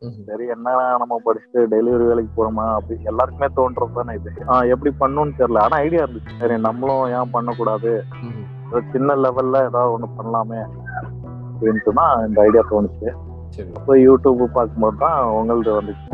ம்ஹும். சரி என்ன நம்ம படிச்சுட்டு டெலிவரி வேலைக்கு போறோமா அப்படி எல்லாருக்குமே தோன்றது தானே இது ஆஹ் எப்படி பண்ணணும்னு தெரியல ஆனா ஐடியா இருந்துச்சு சரி நம்மளும் ஏன் பண்ணக்கூடாது ம்ஹும். ஒரு சின்ன லெவல்ல ஏதாவது ஒண்ணு பண்ணலாமே அப்படின்ட்டு தான் இந்த ஐடியா தோணுச்சு சரி இப்போ யூடியூப் பார்க்கும்போது தான் உங்களது வந்துச்சு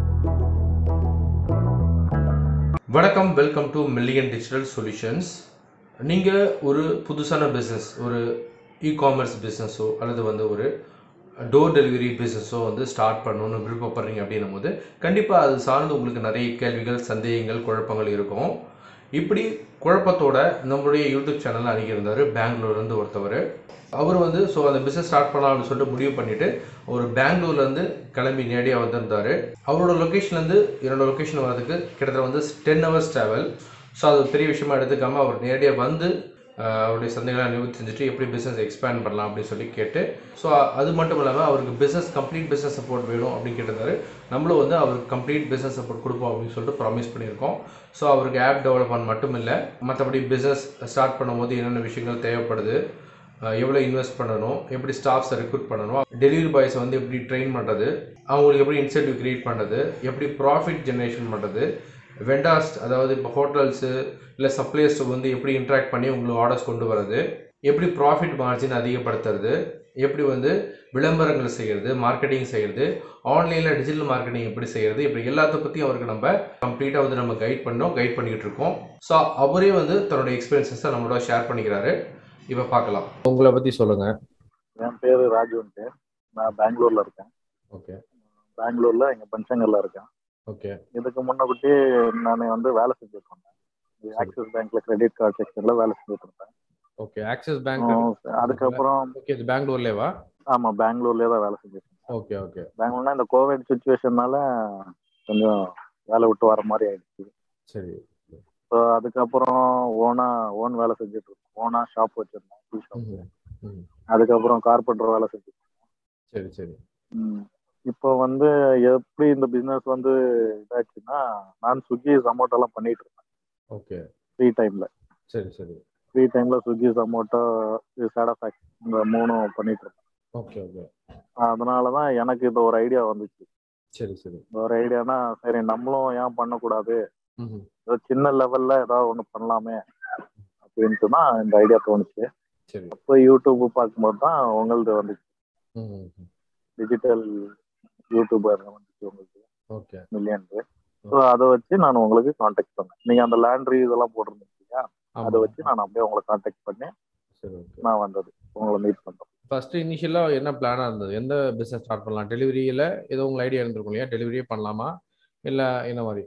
வணக்கம் welcome to million digital solutions நீங்கள் ஒரு புதுசான பிஸ்னஸ் ஒரு இ காமர்ஸ் பிஸ்னஸோ அல்லது வந்து ஒரு டோர் டெலிவரி பிஸ்னஸோ வந்து ஸ்டார்ட் பண்ணணும்னு விருப்பப்படுறீங்க அப்படின்னும் போது கண்டிப்பாக அது சார்ந்து உங்களுக்கு நிறைய கேள்விகள் சந்தேகங்கள் குழப்பங்கள் இருக்கும் இப்படி குழப்பத்தோட நம்மளுடைய யூடியூப் சேனல் அணுகியிருந்தார் பெங்களூர்லேருந்து ஒருத்தவர் அவர் வந்து ஸோ அந்த பிஸ்னஸ் ஸ்டார்ட் பண்ணலாம் அப்படின்னு சொல்லிட்டு முடிவு பண்ணிட்டு ஒரு பெங்களூர்லேருந்து கிளம்பி நேரடியாக வந்திருந்தார் அவரோட லொக்கேஷன்லேருந்து என்னோட லொக்கேஷன் வரதுக்கு கிட்டத்தட்ட வந்து டென் ஹவர்ஸ் ட்ராவல் ஸோ அது பெரிய விஷயமா எடுத்துக்காம அவர் நேரடியாக வந்து ஆஹ், அவருடைய சந்தைகளை நிவர்த்தி செஞ்சுட்டு எப்படி பிஸ்னஸ் எக்ஸ்பேண்ட் பண்ணலாம் அப்படின்னு சொல்லி கேட்டு ஸோ அது மட்டும் இல்லாமல் அவருக்கு பிஸ்னஸ் கம்ப்ளீட் பிஸ்னஸ் சப்போர்ட் வேணும் அப்படின்னு கேட்டிருந்தாரு நம்மளும் வந்து அவருக்கு கம்ப்ளீட் பிஸ்னஸ் சப்போர்ட் கொடுப்போம் அப்படின்னு சொல்லிட்டு ப்ராமிஸ் பண்ணியிருக்கோம் ஸோ அவருக்கு ஆப் டெவலப்மெண்ட் மட்டும் இல்லை மற்றபடி பிஸ்னஸ் ஸ்டார்ட் பண்ணும்போது என்னென்ன விஷயங்கள் தேவைப்படுது அஹ் எவ்வளோ இன்வெஸ்ட் பண்ணணும் எப்படி ஸ்டாஃப்ஸை ரெக்ரூட் பண்ணணும் டெலிவரி பாய்ஸை வந்து எப்படி ட்ரெயின் பண்ணுறது அவங்களுக்கு எப்படி இன்சென்டிவ் கிரியேட் பண்ணுறது எப்படி ப்ராஃபிட் ஜென்ரேஷன் பண்ணுறது வெண்டாஸ் அதாவது இப்போ ஹோட்டல்ஸு இல்லை சப்ளையர்ஸ் வந்து எப்படி இன்ட்ராக்ட் பண்ணி உங்களுக்கு ஆர்டர்ஸ் கொண்டு வர்றது எப்படி ப்ராஃபிட் மார்ஜின் அதிகப்படுத்துறது எப்படி வந்து விளம்பரங்கள் செய்கிறது மார்க்கெட்டிங் செய்கிறது ஆன்லைனில் டிஜிட்டல் மார்க்கெட்டிங் எப்படி செய்கிறது இப்படி எல்லாத்த பற்றியும் அவருக்கு நம்ம கம்ப்ளீட்டாக வந்து நம்ம கைட் பண்ணோம் கைட் பண்ணிக்கிட்டு இருக்கோம் ஸோ அவரே வந்து தன்னோட எக்ஸ்பீரியன்ஸஸை நம்மளோட ஷேர் பண்ணிக்கிறாரு இப்போ பார்க்கலாம் உங்களை பற்றி சொல்லுங்கள் என் பேரு ராஜுன்ட்டு நான் பெங்களூர்ல இருக்கேன் ஓகே பெங்களூர்ல எங்க பஞ்சங்கள்ல இருக்கேன் ஓகே இதுக்கு முன்னக்கூட்டி நான் வந்து வேலை செஞ்சுட்டு இருந்தேன் ஆக்சிஸ் பேங்க்ல கிரெடிட் கார்டு செக்ஷன்ல வேலை செஞ்சுட்டு இருந்தேன் ஓகே ஆக்சிஸ் பேங்க் உம், அதுக்கப்புறம் ஓகே இது பெங்களூர்லேவா ஆமா பெங்களூர்லயே தான் வேலை செஞ்சுட்டு இருந்தேன் ஓகே ஓகே பெங்களூர்னா இந்த கோவிட் சுச்சுவேஷன்னால கொஞ்சம் வேலை விட்டு வர மாதிரி ஆயிடுச்சு சரி ஸோ அதுக்கப்புறம் ஓனா ஓன் வேலை செஞ்சுட்டு இருக்கோம் ஓனா ஷாப் வச்சிருந்தோம் டீ ஷாப் ம்ஹும். ம் அதுக்கப்புறம் கார்பெண்டர் வேலை செஞ்சுட்டு சரி சரி ம். இப்போ வந்து எப்படி இந்த பிசினஸ் வந்து இதாச்சுன்னா நான் ஸ்விக்கி ஜொமேட்டோ எல்லாம் பண்ணிட்டு இருந்தேன் ஓகே ஃப்ரீ டைம்ல சரி சரி ஃப்ரீ டைம்ல ஸ்விக்கி ஜொமேட்டோ சேடாஃபேக்ஸ் இந்த மூணும் பண்ணிட்டு இருந்தேன் ஓகே ஓகே அதனால தான் எனக்கு இந்த ஒரு ஐடியா வந்துச்சு சரி சரி இந்த ஒரு ஐடியானா சரி நம்மளும் ஏன் பண்ணக்கூடாது ம்ஹும். ஏதோ சின்ன லெவல்ல ஏதாவது ஒன்று பண்ணலாமே அப்படின்ட்டு தான் இந்த ஐடியா தோணுச்சு சரி இப்போ யூடியூப் பார்க்கும்போது தான் உங்களது வந்துச்சு ம்ஹும். டிஜிட்டல் யூடியூபர் வந்துச்சு உங்களுக்கு ஓகே மில்லியன் ஸோ அதை வச்சு நான் உங்களுக்கு காண்டாக்ட் பண்ணேன் நீங்க அந்த லேண்ட்ரி இதெல்லாம் போட்டிருந்தீங்க இல்லையா அதை ஆமாம் வச்சு நான் அப்படியே உங்களை காண்டாக்ட் பண்ணி சரி ஓகே நான் வந்தது உங்களை மீட் பண்றேன் ஃபர்ஸ்ட் இனிஷியலாக என்ன பிளானாக இருந்தது எந்த பிஸ்னஸ் ஸ்டார்ட் பண்ணலாம் டெலிவரியில் ஏதோ உங்கள் ஐடியா இருந்திருக்கும் இல்லையா டெலிவரியே பண்ணலாமா இல்லை என்ன மாதிரி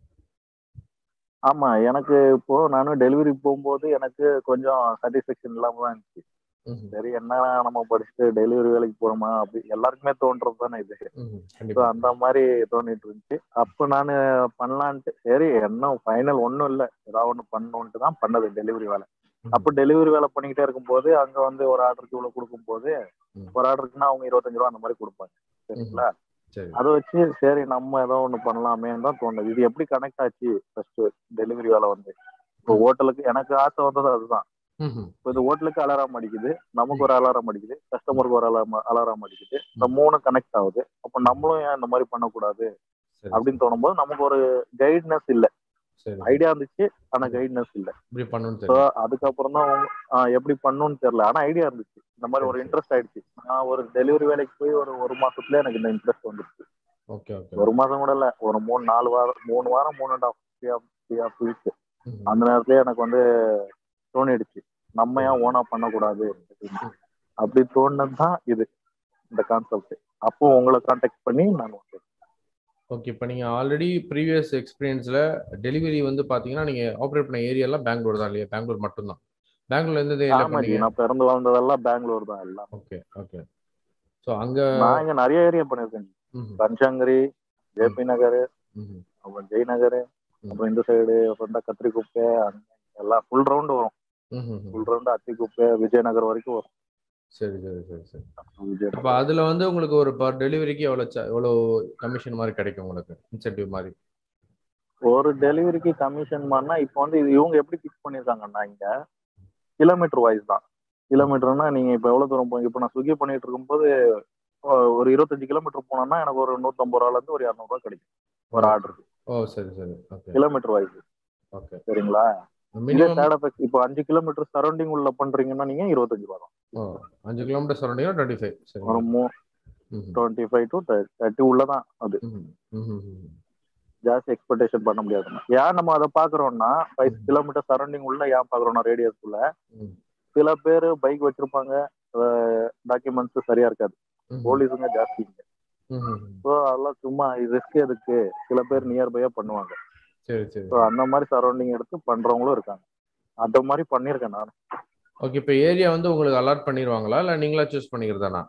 ஆமா எனக்கு இப்போ நானும் டெலிவரி போகும்போது எனக்கு கொஞ்சம் சாட்டிஸ்ஃபேக்ஷன் இல்லாம தான் இருந்துச்சு ம்ஹும். சரி என்ன நம்ம படிச்சுட்டு டெலிவரி வேலைக்கு போறோமா அப்படி எல்லாருக்குமே தோன்றது தானே இது ம்ஹும். ஸோ கண்டிப்பா அந்த மாதிரி தோணிட்டு இருந்துச்சு அப்போ நான் பண்ணலான்ட்டு சரி என்ன ஃபைனல் ஒன்றும் இல்லை ஏதாவது ஒன்று பண்ணணுன்ட்டு தான் பண்ணது டெலிவரி வேலை ம்ஹும். அப்போ டெலிவரி வேலை பண்ணிக்கிட்டே இருக்கும்போது அங்க வந்து ஒரு ஆர்டருக்கு இவ்வளவு கொடுக்கும்போது ம். ஒரு ஆர்டருக்குன்னா அவங்க இருபத்தஞ்சு ரூபா அந்த மாதிரி கொடுப்பாங்க சரிங்களா சரி அதை வச்சு சரி நம்ம ஏதோ ஒன்று பண்ணலாமேன்னு தான் தோணுது இது எப்படி கனெக்ட் ஆச்சு ஃபர்ஸ்ட் டெலிவரி வேலை வந்து இப்போ ஹோட்டலுக்கு எனக்கு ஆசை வந்தது அதுதான் ம்ஹும். இப்போ இது ஹோட்டலுக்கு அலாரம் அடிக்குது நமக்கு ஒரு அலாரம் அடிக்குது கஸ்டமருக்கு ஒரு அலாரம் அலாரம் அடிக்குது இந்த மூணு கனெக்ட் ஆகுது அப்போ நம்மளும் ஏன் இந்த மாதிரி பண்ணக்கூடாது சரி அப்படின்னு தோணும்போது நமக்கு ஒரு கைட்னஸ் இல்லை சரி ஐடியா இருந்துச்சு ஆனா கைட்னஸ் இல்லை இப்படி பண்ணணும்னு ஸோ தெரியும் அதுக்கப்புறம் தான் உங்க- ஆ, எப்படி பண்ணணும்னு தெரியல ஆனா ஐடியா இருந்துச்சு இந்த மாதிரி ஒரு சரி, சரி. இன்ட்ரெஸ்ட் ஆயிடுச்சு நான் ஒரு டெலிவரி வேலைக்கு போய் ஒரு ஒரு மாசத்துல எனக்கு இந்த இன்ட்ரெஸ்ட் வந்துருச்சு ஓகே ஓகே ஒரு மாசம் கூட இல்ல ஒரு மூணு நாலு வாரம் மூணு வாரம் மூணு and half three half three half week ம்ஹும். அந்த நேரத்துல எனக்கு வந்து தோணிடுச்சு நம்ம ஏன் ஓனா பண்ணக்கூடாது அப்படின்னு. அப்படி தோணுனது தான் இது இந்த கான்செப்ட் அப்போ உங்களை காண்டாக்ட் பண்ணி நான் வந்தேன். ஓகே இப்போ நீங்கள் ஆல்ரெடி ப்ரீவியஸ் எக்ஸ்பீரியன்ஸில் டெலிவரி வந்து பார்த்தீங்கன்னா நீங்கள் ஆப்ரேட் பண்ண ஏரியாலாம் பெங்களூர் தான் இல்லையா பெங்களூர் மட்டும்தான் பெங்களூர்ல எந்த ஏரியா ஆமா ஜி பண்ணீங்க நான் பிறந்து வளர்ந்ததெல்லாம் பெங்களூர் தான் எல்லாம் ஓகே ஓகே ஸோ அங்கே நான் இங்க நிறைய ஏரியா பண்ணிருக்கேன் பன்சங்கரி ஜேபி நகர் ம் அப்புறம் ஜெய் நகர் ம். அப்புறம் இந்த சைடு அப்புறம் கத்திரி குப்பை அங்க எல்லாம் ஃபுல் ரவுண்டு வரும் ம் ஃபுல் ரவுண்டு அத்தி குப்பை விஜயநகர் வரைக்கும் வரும் சரி சரி சரி சரி விஜயநகர் அப்போ அதில் வந்து உங்களுக்கு ஒரு பர் டெலிவரிக்கு எவ்வளோ ச- எவ்வளோ கமிஷன் மாதிரி கிடைக்கும் உங்களுக்கு இன்சென்டிவ் மாதிரி ஒரு டெலிவரிக்கு கமிஷன் பண்ணா இப்போ வந்து இது இவங்க எப்படி ஃபிக்ஸ் பண்ணிருக்காங்கன்னா இங்க கிலோமீட்டர் வைஸ் தான் கிலோமீட்டர்னா நீங்க இப்போ எவ்வளவு தூரம் போய் இப்போ நான் ஸ்விக்கி பண்ணிட்டு இருக்கும்போது அஹ், ஒரு இருபத்தஞ்சு கிலோமீட்டர் போனோம்னா எனக்கு ஒரு நூத்தம்பது ரூபால இருந்து ஒரு இரநூறுவா கிடைக்கும் ஒரு ஆர்டருக்கு ஓ சரி சரி ஓகே கிலோமீட்டர் வைஸ் ஓகே சரிங்களா இதே மினிமம் சைட் எஃபெக்ட் இப்போ அஞ்சு கிலோமீட்டர் சரௌண்டிங் உள்ள பண்றீங்கன்னா நீங்க இருபத்தஞ்சு ரூபா தான் ஓ அஞ்சு கிலோமீட்டர் சரௌண்டிங் டுவெண்ட்டி ஃபைவ் சரி ஒரு மூ டுவெண்ட்டி ஃபைவ் டு தேர்ட்டி உள்ளதான் அது ஜாஸ்தி எக்ஸ்பெக்டேஷன் பண்ண முடியாதுன்னா ஏன் நம்ம அதை பாக்குறோம்னா ஃபைவ் ம். கிலோமீட்டர் சரௌண்டிங் உள்ள ஏன் பாக்குறோம்னா ரேடியஸ்குள்ள சில பேர் பைக் வச்சிருப்பாங்க டாக்குமெண்ட்ஸ் சரியா இருக்காது போலீஸுங்க ஜாஸ்தி ஸோ அதெல்லாம் சும்மா ரிஸ்க் எதுக்கு சில பேர் நியர்பையா பண்ணுவாங்க சரி சரி ஸோ அந்த மாதிரி சரௌண்டிங் எடுத்து பண்றவங்களும் இருக்காங்க அந்த மாதிரி பண்ணியிருக்கேன் நான் ஓகே இப்போ ஏரியா வந்து உங்களுக்கு அலாட் பண்ணிடுவாங்களா இல்லை நீங்களா சூஸ் பண்ணிக்கிறதானா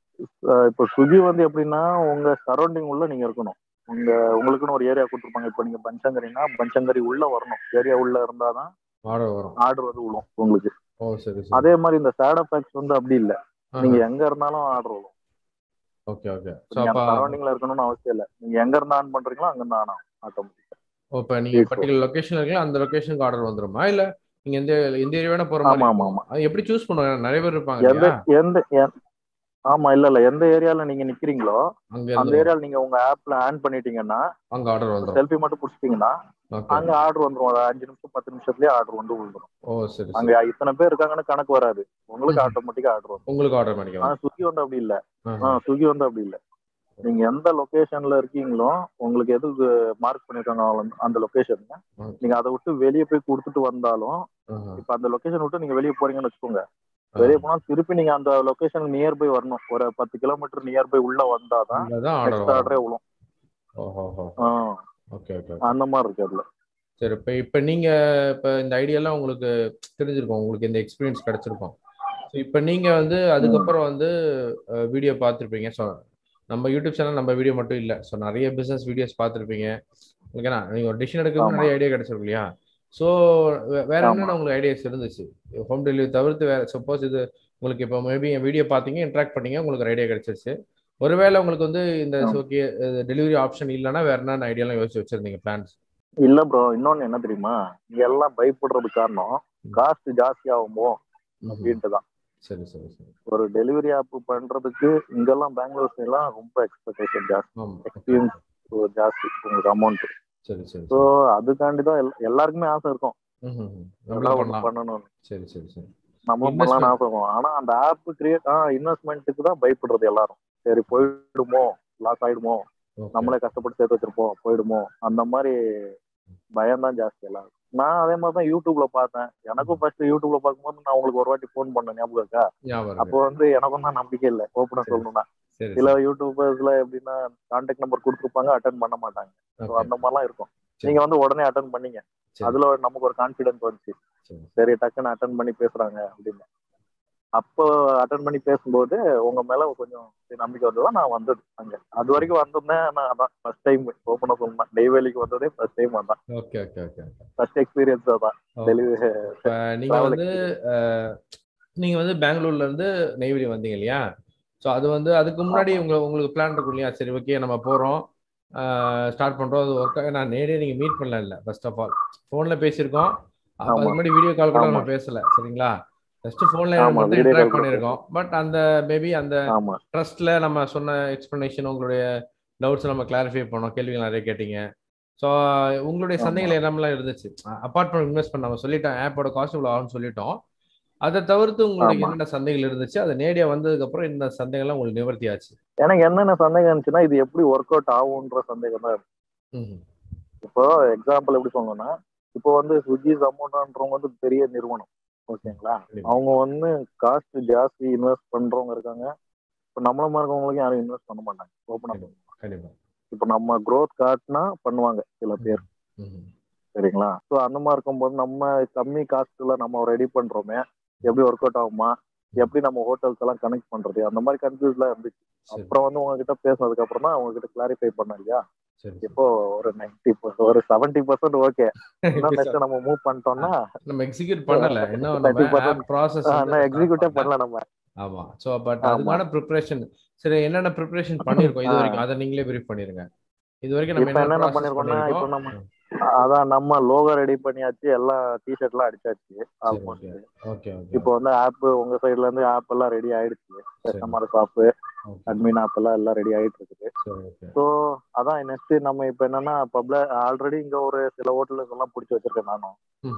அஹ் இப்போ ஸ்விக்கி வந்து எப்படின்னா உங்க சரௌண்டிங் உள்ள நீங்க இருக்கணும் உங்க உங்களுக்குன்னு ஒரு ஏரியா கொடுத்துருப்பாங்க இப்போ நீங்க பஞ்சங்கரினா பஞ்சங்கரி உள்ள வரணும் ஏரியா உள்ள இருந்தாதான் ஆர்டர் வரும் ஆர்டர் வந்து விழும் உங்களுக்கு ஓ சரி சரி அதே மாதிரி இந்த சேட் எஃபெக்ட்ஸ் வந்து அப்படி இல்ல ஆஹா. நீங்க எங்க இருந்தாலும் ஆர்டர் விழும் ஓகே ஓகே ஸோ நீங்க அப்போ சரௌண்டிங்ல இருக்கணும்னு அவசியம் இல்ல நீங்க எங்க இருந்து ஆன் பண்றீங்களோ அங்க இருந்து ஆன் ஆகும் ஆட்டோமேட்டிக்கா இப்போ நீங்கள் பர்டிகுலர் லொகேஷன் இருக்கீங்களா அந்த லொகேஷனுக்கு ஆர்டர் வந்துருமா இல்லை நீங்கள் எந்த எந்த ஏரியா வேணா போகிற மாதிரி ஆமா, ஆமா, இருக்குமா? அது எப்படி சூஸ் பண்ணுவாங்க நிறைய பேர் இருப்பாங்க எந்த இல்லையா எந்த எ- ஆமா இல்ல இல்ல எந்த ஏரியால நீங்க நிக்கிறீங்களோ அங்கே அந்த ஏரியால நீங்க உங்க ஆப்ல ஆன் பண்ணிட்டீங்கன்னா அங்கே ஆர்டர் வந்துடும் செல்ஃபி மட்டும் புடிச்சிட்டீங்கன்னா ஓகே அங்க ஆர்டர் வந்துரும் ஒரு அஞ்சு நிமிஷம் பத்து நிமிஷத்துலயே ஆர்டர் வந்து விழுந்துரும் ஓ சரி அங்க சரி இத்தனை பேர் இருக்காங்கன்னு கணக்கு வராது உங்களுக்கு ம். ஆட்டோமேட்டிக்கா ஆர்டர் வரும் உங்களுக்கு ஆர்டர் பண்ணிக்கலாம் ஆனா ஸ்விக்கி வந்து அப்படி இல்ல ஆஹா. ஆ ஸ்விக்கி வந்து அப்படி இல்ல நீங்க எந்த லொகேஷன்ல இருக்கீங்களோ உங்களுக்கு எது மார்க் பண்ணிருக்காங்க அவங்க அந்த லொகேஷன் Okay. நீங்க அதை விட்டு வெளியே போய் கொடுத்துட்டு வந்தாலும் ஆஹா. இப்ப அந்த லொகேஷன் விட்டு நீங்க வெளியே போறீங்கன்னு வச்சுக்கோங்க வெளியே போனா திருப்பி நீங்க அந்த லொகேஷன் நியர் பை வரணும் ஒரு பத்து கிலோமீட்டர் நியர் பை உள்ள வந்தாதான் அங்கதான் ஆர்டர் நெக்ஸ்ட் ஆர்டரே வரும் விழும் ஓஹோ ஆ, ஓகே ஓகே அந்த மாதிரி இருக்கு அதுல சரி இப்போ இப்போ நீங்க இப்போ இந்த ஐடியாலாம் உங்களுக்கு தெரிஞ்சிருக்கும் உங்களுக்கு இந்த எக்ஸ்பீரியன்ஸ் கிடைச்சிருக்கும் ஸோ இப்போ நீங்க வந்து அதுக்கப்புறம் வந்து வீடியோ பார்த்துருப்பீங்க ஸோ நம்ம யூடியூப் சேனல் நம்ம வீடியோ மட்டும் இல்லை ஸோ நிறைய பிஸ்னஸ் வீடியோஸ் பார்த்துருப்பீங்க ஓகேண்ணா நீங்கள் ஒரு டிசிஷன் எடுக்கிறது ஆமா. நிறைய ஐடியா கிடைச்சிருக்கும் இல்லையா ஸோ வேற ஆமா. என்னென்ன உங்களுக்கு ஐடியாஸ் இருந்துச்சு ஹோம் டெலிவரி தவிர்த்து வேற சப்போஸ் இது உங்களுக்கு இப்போ மேபி என் வீடியோ பார்த்தீங்க இன்ட்ராக்ட் பண்ணீங்க உங்களுக்கு ஒரு ஐடியா கிடைச்சிருச்சு ஒருவேளை உங்களுக்கு வந்து இந்த ஆமா. ஓகே டெலிவரி ஆப்ஷன் இல்லைன்னா வேற என்ன ஐடியாலாம் யோசிச்சு வச்சிருந்தீங்க பிளான்ஸ் இல்ல ப்ரோ இன்னொன்னு என்ன தெரியுமா நீங்க எல்லாம் பயப்படுறது காரணம் காஸ்ட் ஜாஸ்தி ஆகுமோ அப்படின்ட்டு தான் சரி சரி சரி ஒரு டெலிவரி ஆப் பண்றதுக்கு இங்கெல்லாம் பெங்களூர் எல்லாம் ரொம்ப எக்ஸ்பெக்டேஷன் ஜாஸ்தி ஆமா எக்ஸ்பீரியன்ஸ் ஜாஸ்தி உங்களுக்கு அமௌண்ட் சரி சரி ஸோ அதுக்காண்டி தான் எல்லா- எல்லாருக்குமே ஆசை இருக்கும் ம், ம், ம். நம்மளும் ஏதாவது ஒண்ணு பண்ணலாம் பண்ணணும் சரி சரி சரி நம்மளும் Investment. பண்ணலாம்னு ஆசை இருக்கும் ஆனா அந்த ஆப் கிரியேட் ஆ இன்வெஸ்ட்மெண்ட்டுக்கு தான் பயப்படுறது எல்லாரும் சரி போயிடுமோ லாஸ் ஆயிடுமோ Okay. நம்மளே கஷ்டப்பட்டு சேர்த்து வச்சிருப்போம் போயிடுமோ அந்த மாதிரி பயம் தான் ஜாஸ்தி எல்லாரும் நான் அதே மாதிரி தான் யூடியூப்ல பார்த்தேன் எனக்கும் ஃபர்ஸ்ட் யூடியூப்ல பார்க்கும்போது நான் உங்களுக்கு ஒரு வாட்டி ஃபோன் பண்ணேன் ஞாபகம் இருக்கா ஞாபகம் அப்போ இருக்கு வந்து எனக்கும் தான் நம்பிக்கை இல்லை ஓப்பனா சொல்லணும்னா சரி சில யூடியூபர்ஸ்ல எப்படின்னா கான்டாக்ட் நம்பர் கொடுத்துருப்பாங்க அட்டன் பண்ண மாட்டாங்க So ஓகே அந்த மாதிரிலாம் இருக்கும் சரி. நீங்க வந்து உடனே அட்டன் பண்ணீங்க சரி. அதுல ஒரு- நமக்கு ஒரு கான்பிடன்ஸ் வந்துச்சு சரி. சரி டக்குன்னு அட்டன் பண்ணி பேசுறாங்க அப்படின்னு அப்போ அட்டன் பண்ணி பேசும்போது உங்க மேல கொஞ்சம் நம்பிக்கை வந்ததான் நான் வந்தது அங்க அது வரைக்கும் வந்திருந்தேன் நான் அதான் ஃபர்ஸ்ட் டைம் ஓப்பனா சொன்னேன் நெய்வேலிக்கு வந்ததே ஃபர்ஸ்ட் டைம் அதான் okay okay okay first experience தான் டெலிவரி இப்போ நீங்க Travel வந்து அஹ், நீங்க வந்து பெங்களூர்ல இருந்து நெய்வேலி வந்தீங்க இல்லையா ஸோ அது வந்து அதுக்கு முன்னாடி ஆமா. உங்க உங்களுக்கு பிளான் இருக்கும் இல்லையா சரி ஓகே நம்ம போறோம் ஸ்டார்ட் பண்றோம் அது ஒர்க் நான் நேரே நீங்க மீட் பண்ணல இல்ல ஃபர்ஸ்ட் ஆஃப் ஆல் ஃபோன்ல பேசியிருக்கோம் அப்ப ஆமா. அதுக்கு முன்னாடி வீடியோ கால் கூட நம்ம ஆமா. பேசல சரிங்களா ஜஸ்ட் ஃபோன்ல ஆமா, மட்டும் video call இன்டராக்ட் கூட பண்ணியிருக்கோம் பட் அந்த மேபி அந்த ஆமா ட்ரஸ்ட்ல நம்ம சொன்ன எக்ஸ்பிளனேஷன் உங்களுடைய டவுட்ஸ் நம்ம கிளாரிஃபை பண்ணோம் கேள்விகள் நிறைய கேட்டீங்க ஸோ உங்களுடைய ஆமா. சந்தைகள் என்னமெல்லாம் இருந்துச்சு அப்பார்ட் ஃப்ரம் இன்வெஸ்ட்மெண்ட் நம்ம சொல்லிட்டோம் ஆப்போட காஸ்ட் இவ்வளோ ஆகும்னு சொல்லிட்டோம் அதை தவிர்த்து உங்களுக்கு ஆமா. என்னென்ன சந்தைகள் இருந்துச்சு அது நேடியா வந்ததுக்கு அப்புறம் இந்த சந்தைகள்லாம் உங்களுக்கு நிவர்த்தி ஆச்சு எனக்கு என்னென்ன சந்தேகம் இருந்துச்சுன்னா இது எப்படி ஒர்க் அவுட் ஆகுன்ற சந்தேகம் தான் இருக்கு. ம்ஹும். இப்போ எக்ஸாம்பிள் எப்படி சொல்லணும்னா இப்போ வந்து ஸ்விக்கி ஜமோட்டான்றவங்க வந்து பெரிய நிறுவனம் ஓகேங்களா கண்டிப்பா. அவங்க வந்து காஸ்ட் ஜாஸ்தி இன்வெஸ்ட் பண்றவங்க இருக்காங்க இப்போ நம்மள மாதிரி இருக்கவங்களுக்கு யாரும் இன்வெஸ்ட் பண்ண மாட்டாங்க ஓப்பனா கண்டிப்பா இப்போ நம்ம growth காட்டினா பண்ணுவாங்க சில பேர் ம்ஹும். சரிங்களா ஸோ அந்த மாதிரி இருக்கும்போது நம்ம கம்மி காஸ்ட்ல நம்ம ரெடி பண்றோமே எப்படி ஒர்க் அவுட் ஆகுமா எப்படி நம்ம ஹோட்டல்ஸ் எல்லாம் கனெக்ட் பண்றது அந்த மாதிரி கன்ஃபியூஸ்லாம் இருந்துச்சு சரி அப்புறம் வந்து உங்ககிட்ட பேசுனதுக்கு அப்புறம் தான் உங்ககிட்ட கிளாரிஃபை பண்ண இல்லையா சரி இப்போ ஒரு நைன்டி ஒரு செவன்டி பர்சன்ட் ஓகே இன்னும் நெக்ஸ்ட் நம்ம மூவ் பண்ணிட்டோம்னா நம்ம எக்ஸிக்யூட் பண்ணல இன்னும் 30% நம்ம ப்ராசஸ் இன்னும் எக்ஸிக்யூட்டே பண்ணல நம்ம ஆமா சோ பட் ஆமா. அதுக்கான ப்ரிப்பரேஷன் சரி என்னென்ன ப்ரிப்பரேஷன் பண்ணிருக்கோம் இது ஆ. வரைக்கும் அதை நீங்களே பிரீஃப் பண்ணிருங்க இது வரைக்கும் நம்ம இப்ப என்ன என்னென்ன ப்ராசஸ் பண்ணிருக்கோம்னா இப்போ பண்ணிருக்கோம் நம்ம அதான் நம்ம லோகோ ரெடி பண்ணியாச்சு எல்லாம் டிஷர்ட் எல்லாம் அடிச்சாச்சு ஆல்மோஸ்ட் ஓகே ஓகே இப்போ வந்து ஆப் உங்க சைடுல இருந்து ஆப் எல்லாம் ரெடி ஆயிடுச்சு கஸ்டமர் ஷாப் அட்மின் ஆப் எல்லாம் எல்லாம் ரெடி ஆயிட்டு இருக்குது சரி ஓகே ஸோ அதான் நெக்ஸ்ட் நம்ம இப்போ என்னன்னா பப்ள ஆல்ரெடி இங்க ஒரு சில ஹோட்டலுக்கு எல்லாம் பிடிச்சி வச்சிருக்கேன் நானும்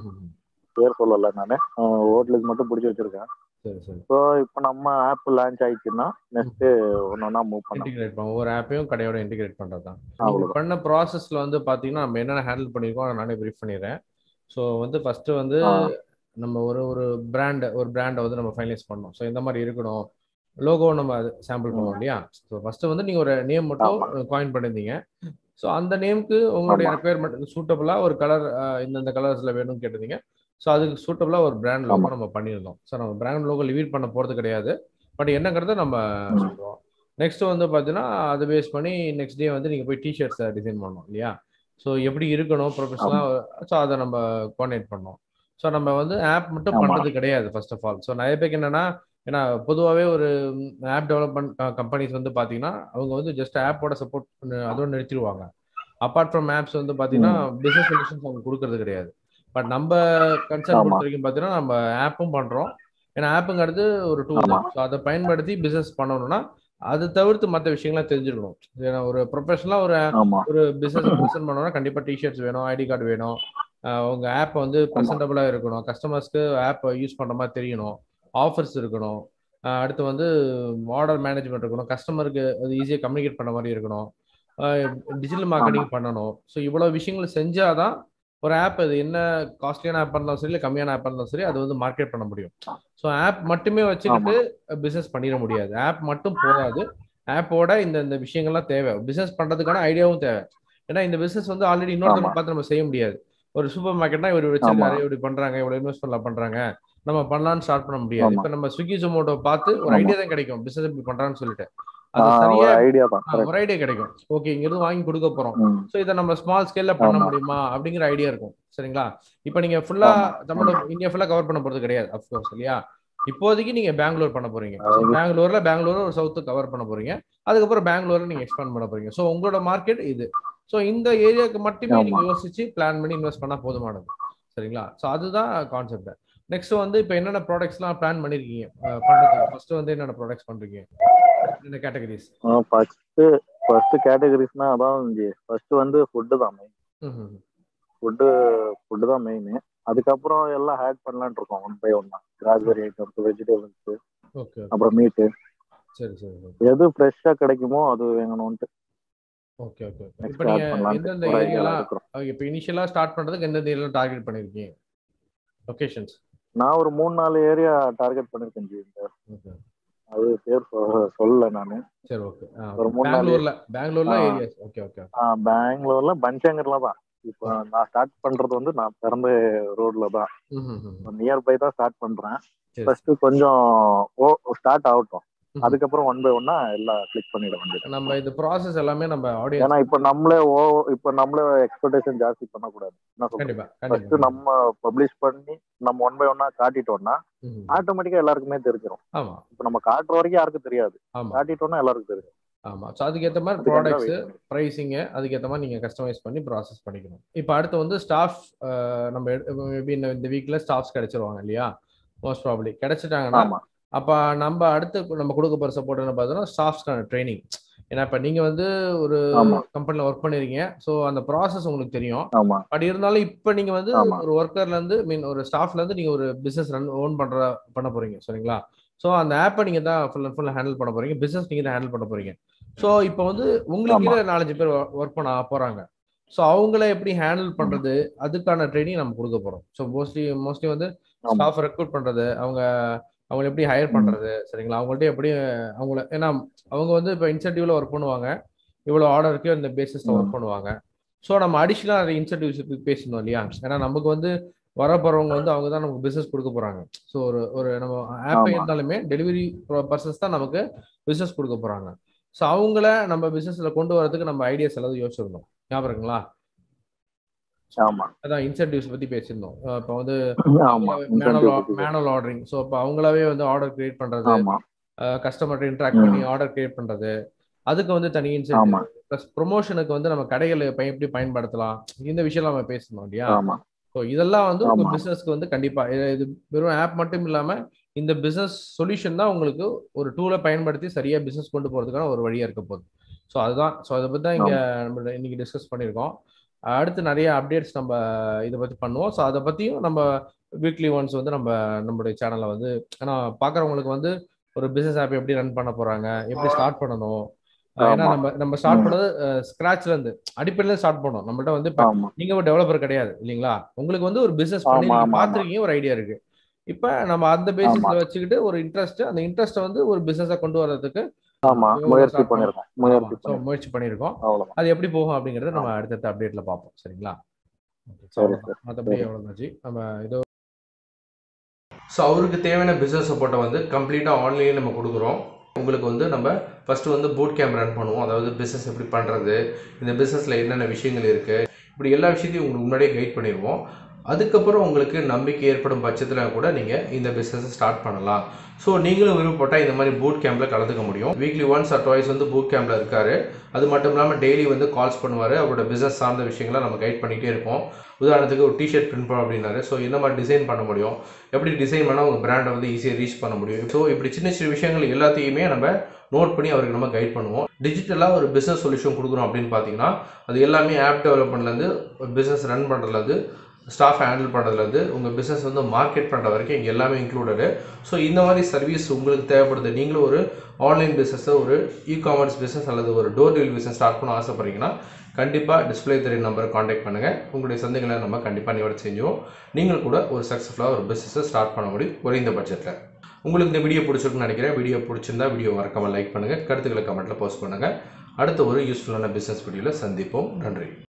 பேர் சொல்லல நானு ஹோட்டலுக்கு மட்டும் பிடிச்சி வச்சிருக்கேன் சரி சரி ஸோ இப்போ நம்ம ஆப் லான்ச் ஆயிடுச்சுன்னா நெக்ஸ்ட் ஒன்னொன்னா மூவ் பண்ணலாம் இன்டிகிரேட் பண்ண ஒவ்வொரு ஆப்பையும் கடையோட இன்டிகிரேட் பண்றது தான் நீங்க அவ்வளவுதான். பண்ண ப்ராசஸ்ல வந்து பாத்தீங்கன்னா நம்ம என்னென்ன ஹேண்டில் பண்ணிருக்கோம் அதை நானே ப்ரீஃப் பண்ணிடுறேன் ஸோ வந்து ஃபர்ஸ்ட் வந்து ஆ. நம்ம ஒரு ஒரு பிராண்ட் ஒரு பிராண்டை வந்து நம்ம ஃபைனலைஸ் பண்ணோம் ஸோ இந்த மாதிரி இருக்கணும் லோகோ நம்ம சாம்பிள் பண்ணுவோம் இல்லையா ஸோ ஃபர்ஸ்ட் வந்து நீங்க ஒரு நேம் மட்டும் காயின் பண்ணியிருந்தீங்க ஸோ அந்த நேம்க்கு உங்களுடைய ஆமா. ரெக்குயர்மெண்ட் சூட்டபிளா ஒரு கலர் இந்தந்த கலர்ஸ்ல வேணும்னு கேட்டிருந்தீங்க ஸோ அதுக்கு சூட்டபிளா ஒரு பிராண்ட் லோகோ ஆமா. நம்ம பண்ணியிருந்தோம் ஸோ நம்ம பிராண்ட் லோகோ லிவீட் பண்ண போறது கிடையாது பட் என்னங்கிறத நம்ம ம். சொல்றோம் நெக்ஸ்ட் வந்து பார்த்தீங்கன்னா அதை பேஸ் பண்ணி நெக்ஸ்ட் டே வந்து நீங்கள் போய் டிஷர்ட்ஸ் டிசைன் பண்ணணும் இல்லையா ஸோ எப்படி இருக்கணும் ப்ரொஃபஷனலாக ஸோ அதை நம்ம கோஆர்டினேட் பண்ணோம் ஸோ நம்ம வந்து ஆப் மட்டும் ஆமா. பண்ணுறது கிடையாது ஃபர்ஸ்ட் ஆஃப் ஆல் ஸோ நிறைய பேருக்கு என்னன்னா ஏன்னா பொதுவாகவே ஒரு ஆப் டெவலப்மெண்ட் கம்பெனிஸ் வந்து பார்த்தீங்கன்னா அவங்க வந்து ஜஸ்ட் ஆப்போட சப்போர்ட் அதோட நிறுத்திடுவாங்க அப்பார்ட் ஃப்ரம் ஆப்ஸ் வந்து பார்த்தீங்கன்னா பிஸ்னஸ் சொல்யூஷன்ஸ் அவங்க கொடுக்கறது கிடையாது பட் நம்ம கன்சர்ன் ஆமா. பொறுத்த வரைக்கும் பார்த்தீங்கன்னா நம்ம ஆப்பும் பண்ணுறோம் ஏன்னா ஆப்புங்கிறது ஒரு டூல் ஆமா. தான் ஸோ அதை பயன்படுத்தி பிஸ்னஸ் பண்ணணும்னா அதை தவிர்த்து மற்ற விஷயங்கள்லாம் தெரிஞ்சிருக்கணும் ஏன்னா ஒரு ப்ரொஃபஷனலாக ஒரு ஆமா ஒரு பிசினஸ் ப்ரெசென்ட் பண்ணோம்னா கண்டிப்பா டிஷர்ட்ஸ் வேணும் ஐடி கார்டு வேணும் அஹ் உங்க ஆப் வந்து ப்ரெசென்டபிளா இருக்கணும் கஸ்டமர்ஸ்க்கு ஆப் யூஸ் பண்ற மாதிரி தெரியணும் ஆஃபர்ஸ் இருக்கணும் அஹ் அடுத்து வந்து ஆர்டர் மேனேஜ்மெண்ட் இருக்கணும் கஸ்டமருக்கு அது ஈஸியாக கம்யூனிகேட் பண்ண மாதிரி இருக்கணும் டிஜிட்டல் மார்க்கெட்டிங் பண்ணணும் ஸோ இவ்வளோ விஷயங்கள் செஞ்சாதான் ஒரு ஆப் அது என்ன காஸ்ட்லியான ஆப் இருந்தாலும் சரி இல்லை கம்மியான ஆப் இருந்தாலும் சரி அது வந்து மார்க்கெட் பண்ண முடியும் ஸோ ஆப் மட்டுமே வச்சுக்கிட்டு பிசினஸ் பண்ணிட முடியாது ஆப் மட்டும் போதாது ஆப்போட இந்த இந்த விஷயங்கள்லாம் தேவை பிசினஸ் பண்றதுக்கான ஐடியாவும் தேவை ஏன்னா இந்த பிசினஸ் வந்து ஆல்ரெடி இன்னொருத்தவங்க ஆமா. பார்த்து நம்ம செய்ய முடியாது ஒரு சூப்பர் மார்க்கெட்னா இவர் வச்சிருக்காரு ஆமா. இப்படி பண்றாங்க இவ்வளவு இன்வெஸ்ட்மெண்ட்ல பண்றாங்க நம்ம பண்ணலாம்னு ஸ்டார்ட் பண்ண முடியாது ஆமா. இப்ப நம்ம ஸ்விக்கி ஜொமோட்டோ பார்த்து ஒரு ஆமா. ஐடியா தான் கிடைக்கும் பிசினஸ் இப்படி பண்றான்னு சொல்லிட்டு அது ஆஹ் சரியா ஒரு ஐடியா தான் ஆ, correct. ஒரு ஐடியா கிடைக்கும் ஓகே இங்க இருந்து வாங்கி கொடுக்க போறோம் ம். ஸோ இதை நம்ம ஸ்மால் ஸ்கேல்ல பண்ண ஆமா. முடியுமா அப்படிங்கிற ஐடியா இருக்கும் சரிங்களா இப்போ நீங்க ஃபுல்லா ஆமா. தமிழ் இந்தியா ஃபுல்லா கவர் பண்ண போறது கிடையாது அஃப்கோர்ஸ் இல்லையா இப்போதைக்கு நீங்க பெங்களூர் பண்ண போறீங்க So, அதாவது- பெங்களூர்ல பெங்களூர் ஒரு சவுத்து கவர் பண்ண போறீங்க அதுக்கப்புறம் பெங்களூர்ல நீங்க எக்ஸ்பேண்ட் பண்ண போறீங்க ஸோ உங்களோட மார்க்கெட் இது ஸோ இந்த ஏரியாவுக்கு மட்டுமே ஆமா. நீங்க யோசிச்சு பிளான் பண்ணி இன்வெஸ்ட் பண்ணா போதுமானது சரிங்களா ஸோ அதுதான் கான்செப்ட் நெக்ஸ்ட் வந்து இப்போ என்னென்ன ப்ராடக்ட்ஸ்லாம் பிளான் பண்ணிருக்கீங்க அஹ், பண்றதுக்கு ஃபர்ஸ்ட் வந்து என்னென்ன ப்ராடக்ட்ஸ் பண்றீங்க என்ன கேட்டகரிஸ் ஃபர்ஸ்ட் ஃபர்ஸ்ட் கேட்டகரிஸ்னா அதான் ஃபர்ஸ்ட் வந்து ஃபுட்டு தான் மெயின் ஃபுட்டு ஃபுட்டு தான் மெயின் அதுக்கப்புறம் எல்லாம் ஆட் பண்ணலாம்னு இருக்கோம் ஒன் பை ஒன்னா கிராசரி ஐட்டம்ஸ் வெஜிடபிள்ஸ் ஓகே அப்புறம் மீட்டு சரி சரி சரி எது ஃப்ரெஷ்ஷா கிடைக்குமோ அது வேணும்ட்டு ஓகே ஓகே இப்போ நெக்ஸ்ட் நீங்க ஆட் பண்ணலாம்னு எந்தெந்த ஒரு ஐடியால ஏரியாலாம் இருக்கிறோம் இப்போ இனிஷியலா ஸ்டார்ட் பண்றதுக்கு எந்தெந்த ஏரியால டார்கெட் பண்ணிருக்கீங்க லொகேஷன்ஸ் நான் ஒரு மூணு நாலு ஏரியா டார்கெட் பண்ணிருக்கேன் ஜி இந்த ஓகே அது பேர் சொ- சொல்லல நானு சரி ஓகே ஒரு மூணு நாலு- பெங்களூர்ல பெங்களூர்ல ஆ. ஏரியாஸ் ஓகே ஓகே ஆஹ் பெங்களூர்ல பன்சங்கர்ல தான் இப்போ நான் ஸ்டார்ட் பண்றது வந்து நான் பிறந்த ரோட்ல தான் நியர்பை தான் ஸ்டார்ட் பண்றேன் சரி. ஃபர்ஸ்ட் கொஞ்சம் ஓ ஸ்டார்ட் ஆகட்டும் ம்ஹும். அதுக்கப்புறம் ஒன் பை ஒன்னா எல்லாம் கிளிக் பண்ணிட வேண்டியது நம்ம இந்த ப்ராசஸ் எல்லாமே நம்ம ஆடியன்ஸ் ஏன்னா இப்ப நம்மளே ஓ இப்ப நம்மளே எக்ஸ்பெக்டேஷன் ஜாஸ்தி பண்ணக்கூடாது என்ன சொல்றீங்க கண்டிப்பா ஃபர்ஸ்ட் கண்டிப்பா நம்ம பப்ளிஷ் பண்ணி நம்ம ஒன் பை ஒன்னா காட்டிட்டோம்னா ம்ஹும். ஆட்டோமேட்டிக்கா எல்லாருக்குமே தெரிஞ்சிடும் ஆமா இப்ப நம்ம காட்டுற வரைக்கும் யாருக்கும் தெரியாது ஆமா காட்டிட்டோம்னா எல்லாருக்கும் தெரியும் ஆமா ஸோ அதுக்கேற்ற மாதிரி அதுக்காக தான் ப்ராடக்ட்ஸ் wait பண்ணிட்டு ப்ரைஸிங்கு அதுக்கேற்ற மாதிரி நீங்கள் கஸ்டமைஸ் பண்ணி ப்ராசஸ் பண்ணிக்கணும் இப்போ அடுத்து வந்து ஸ்டாஃப் நம்ம மேபி இந்த இந்த வீக்கில் ஸ்டாஃப்ஸ் கிடைச்சிருவாங்க இல்லையா மோஸ்ட் ப்ராப்ளி கிடைச்சிட்டாங்கன்னா ஆமா அப்போ நம்ம அடுத்து நம்ம கொடுக்க போகிற சப்போர்ட் என்ன பார்த்தோம்னா ஸ்டாஃப்ஸ்க்கான ட்ரைனிங் ஏன்னா இப்போ நீங்கள் வந்து ஒரு ஆமா கம்பெனியில் ஒர்க் பண்ணிருக்கீங்க ஸோ அந்த ப்ராசஸ் உங்களுக்கு தெரியும் ஆமா பட் இருந்தாலும் இப்போ நீங்கள் வந்து ஆமா. ஒரு ஒர்க்கர்லேருந்து மீன் ஒரு ஸ்டாஃப்லேருந்து நீங்கள் ஒரு பிஸ்னஸ் ரன் ஓன் பண்ணுற பண்ண போகிறீங்க சரிங்களா ஸோ அந்த ஆப்பை நீங்கள் தான் ஃபுல் அண்ட் ஃபுல் ஹேண்டில் பண்ண போகிறீங்க பிஸ்னஸ் நீங்கள் தான் ஹேண்டில் பண்ண போகிறீங்க ஸோ இப்போ வந்து உங்களுக்கு ஆமா. கீழே நாலஞ்சு பேர் ஒர்க் பண்ண போகிறாங்க ஸோ அவங்கள எப்படி ஹேண்டில் பண்ணுறது அதுக்கான ட்ரைனிங் நம்ம கொடுக்க போகிறோம் ஸோ மோஸ்ட்லி மோஸ்ட்லி வந்து ஆமா ஸ்டாஃப் ரெக்ரூட் பண்ணுறது அவங்க அவங்களை எப்படி ஹையர் பண்ணுறது சரிங்களா அவங்கள்ட்ட எப்படி அவங்கள ஏன்னா அவங்க வந்து இப்போ இன்சென்டிவ்ல ஒர்க் பண்ணுவாங்க இவ்வளோ ஆர்டருக்கு இந்த பேசிஸில் ஒர்க் பண்ணுவாங்க ஸோ நம்ம அடிஷ்னலாக அதை இன்சென்டிவ்ஸ் பேசணும் இல்லையா ஏன்னா நமக்கு வந்து வர போறவங்க வந்து அவங்க தான் நமக்கு பிசினஸ் கொடுக்க போறாங்க ஸோ ஒரு ஒரு நம்ம ஆப்பே ஆமா. இருந்தாலுமே டெலிவரி பர்சன்ஸ் தான் நமக்கு பிசினஸ் கொடுக்க போறாங்க ஸோ அவங்கள நம்ம பிசினஸ்ல கொண்டு வரதுக்கு நம்ம ஐடியாஸ் எல்லாத்தையும் யோசிச்சிருந்தோம் ஞாபகம் இருக்குங்களா ஆமா அதான் இன்சென்டிவ்ஸ் பத்தி பேசியிருந்தோம் அஹ் இப்போ வந்து ஆமா மேனுவல் Incentive பத்தி மேனுவல் ஆர்டரிங் ஸோ இப்போ அவங்களாவே வந்து ஆர்டர் கிரியேட் பண்றது ஆமா கஸ்டமர்கிட்ட இன்ட்ராக்ட் பண்ணி ஆர்டர் கிரியேட் பண்றது அதுக்கு வந்து தனி ஆமா இன்சென்டிவ் ப்ளஸ் ப்ரொமோஷனுக்கு வந்து நம்ம கடைகளை பய- எப்படி பயன்படுத்தலாம் இந்த விஷயம் நம்ம பேசணும் இல்லையா ஆமா ஸோ இதெல்லாம் வந்து உங்க ஆமா. பிசினஸ்க்கு வந்து கண்டிப்பா இது இது வெறும் ஆப் மட்டும் இல்லாம இந்த பிசினஸ் சொல்யூஷன் தான் உங்களுக்கு ஒரு டூலை பயன்படுத்தி சரியா பிசினஸ் கொண்டு போறதுக்கான ஒரு வழியா இருக்க போகுது ஸோ அதுதான் ஸோ அதை பத்தி தான் இங்க நம்ம இன்னைக்கு டிஸ்கஸ் பண்ணியிருக்கோம் அடுத்து நிறைய அப்டேட்ஸ் நம்ம இதை பத்தி பண்ணுவோம் ஸோ அதை பத்தியும் நம்ம வீக்லி ஒன்ஸ் வந்து நம்ம நம்மளுடைய சேனல்ல வந்து ஏன்னா பாக்குறவங்களுக்கு வந்து ஒரு பிசினஸ் ஆப் எப்படி ரன் பண்ண போறாங்க எப்படி ஸ்டார்ட் பண்ணணும் அஹ் ஏன்னா ஆமா. நம்ம நம்ம ஸ்டார்ட் ம். பண்ணது ஸ்கிராச்ல இருந்து அடிப்படையில ஸ்டார்ட் பண்ணோம் நம்மள்ட்ட வந்து இப்ப ஆமா நீங்க ஒரு டெவலப்பர் கிடையாது இல்லைங்களா உங்களுக்கு வந்து ஒரு பிசினஸ் ஆமா, பண்ணி ஆமா, ஆமா. பாத்துருக்கீங்க ஒரு ஐடியா இருக்கு இப்ப நம்ம அந்த பேசிஸ்ல ஆமா. வச்சுக்கிட்டு ஒரு இன்ட்ரெஸ்ட் அந்த இன்ட்ரெஸ்ட் வந்து ஒரு பிசினஸா கொண்டு வர்றதுக்கு ஆமா இவங்க முயற்சி start பண்ணிருக்கோம் ஆமா, முயற்சி so பண்ணிருக்கோம் முயற்சி பண்ணியிருக்கோம் அவ்வளவுதான் அது எப்படி போகும் அப்படிங்கறத நம்ம அடுத்தடுத்த அப்டேட்ல பார்ப்போம் சரிங்களா Okay, so சரி, அவ்வளவுதான். மத்தபடி சரி. எவ்வளவு ஜி நம்ம இதோ ஸோ அவருக்கு தேவையான பிஸ்னஸ் சப்போர்ட்டை வந்து கம்ப்ளீட்டாக ஆன்லைனில் நம்ம கொடுக்குறோம் உங்களுக்கு வந்து நம்ம ஃபஸ்ட்டு வந்து பூட் கேம்ப் ரன் பண்ணுவோம் அதாவது பிஸ்னஸ் எப்படி பண்ணுறது இந்த பிஸ்னஸில் என்னென்ன விஷயங்கள் இருக்குது இப்படி எல்லா விஷயத்தையும் உங்களுக்கு முன்னாடியே கைட் பண்ணிடுவோம் அதுக்கப்புறம் உங்களுக்கு நம்பிக்கை ஏற்படும் பட்சத்தில் கூட நீங்கள் இந்த பிஸ்னஸை ஸ்டார்ட் பண்ணலாம் ஸோ நீங்களும் விருப்பப்பட்டால் இந்த மாதிரி பூட் கேம்பில் கலந்துக்க முடியும் வீக்லி ஒன்ஸ் ஆர் டுவைஸ் வந்து பூட் கேம்பில் இருக்காரு அது மட்டும் இல்லாமல் டெய்லி வந்து கால்ஸ் பண்ணுவார் அவரோட பிஸ்னஸ் சார்ந்த விஷயங்களை நம்ம கைட் பண்ணிகிட்டே இருப்போம் உதாரணத்துக்கு ஒரு டிஷர்ட் பிரிண்ட் பண்ண அப்படின்னாரு ஸோ என்ன மாதிரி டிசைன் பண்ண முடியும் எப்படி டிசைன் பண்ணால் உங்கள் பிராண்டை வந்து ஈஸியாக ரீச் பண்ண முடியும் ஸோ இப்படி சின்ன சின்ன விஷயங்கள் எல்லாத்தையுமே நம்ம நோட் பண்ணி அவருக்கு நம்ம கைட் பண்ணுவோம் டிஜிட்டலாக ஒரு பிஸ்னஸ் சொல்யூஷன் கொடுக்குறோம் அப்படின்னு பார்த்தீங்கன்னா அது எல்லாமே ஆப் டெவலப்மெண்ட்லேருந்து பிஸ்னஸ் ரன் பண்ணுறதுலேருந்து ஸ்டாஃப் ஹேண்டில் பண்ணுறதுலேருந்து உங்கள் பிஸ்னஸ் வந்து மார்க்கெட் பண்ணுற வரைக்கும் இங்கே எல்லாமே இன்க்ளூடடு ஸோ இந்த மாதிரி சர்வீஸ் உங்களுக்கு தேவைப்படுது நீங்களும் ஒரு ஆன்லைன் பிஸ்னஸை ஒரு இ காமர்ஸ் பிஸ்னஸ் அல்லது ஒரு டோர் டெலிவரி பிஸ்னஸ் ஸ்டார்ட் பண்ண ஆசைப்படுறீங்கன்னா கண்டிப்பாக டிஸ்பிளே தெரியும் நம்பரை காண்டாக்ட் பண்ணுங்கள் உங்களுடைய சந்தைகளை நம்ம கண்டிப்பாக நிவர்த்தி செஞ்சுவோம் நீங்கள் கூட ஒரு சக்ஸஸ்ஃபுல்லாக ஒரு பிஸ்னஸை ஸ்டார்ட் பண்ண முடியும் குறைந்த பட்ஜெட்டில் உங்களுக்கு இந்த வீடியோ பிடிச்சிருக்குன்னு நினைக்கிறேன் வீடியோ பிடிச்சிருந்தா வீடியோ மறக்காமல் லைக் பண்ணுங்கள் கருத்துக்களை கமெண்ட்டில் போஸ்ட் பண்ணுங்கள் அடுத்த ஒரு யூஸ்ஃபுல்லான பிஸ்னஸ் வீடியோவில் சந்திப்போம் நன்றி